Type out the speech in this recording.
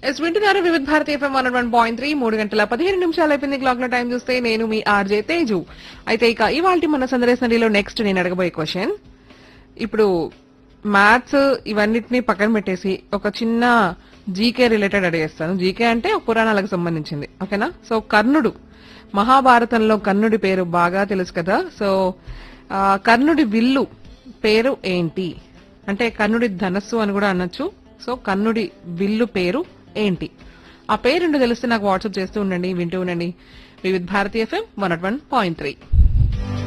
yes వింటున్నారు Vividh Bharati FM one one point three మూడు గంటల పదిహేను నిమిషాలు అయిపోయింది క్లాక్ లో టైం చూస్తే నేను మీ ఆర్జే తేజు అయితే ఇక ఇవాళ మన సందర్శనలో నెక్స్ట్ నేను అడగబోయే క్వశ్చన్ ఇప్పుడు మ్యాథ్స్ ఇవన్నిటిని పక్కన పెట్టేసి ఒక చిన్న జీకే రిలేటెడ్ అడిగేస్తాను జీకే అంటే ఒక పురాణాలకు సంబంధించింది ఓకేనా సో కర్ణుడు మహాభారతంలో కర్ణుడి పేరు బాగా తెలుసు కదా సో ఆ, కర్ణుడి విల్లు పేరు ఏంటి అంటే కర్ణుడి ధనస్సు అని కూడా అనొచ్చు సో కర్ణుడి విల్లు పేరు ఏంటి ఆ పేరు తెలిస్తే నాకు వాట్సాప్ చేస్తూ ఉండండి వింటూ ఉండండి Vividh Bharatiya FM one one point three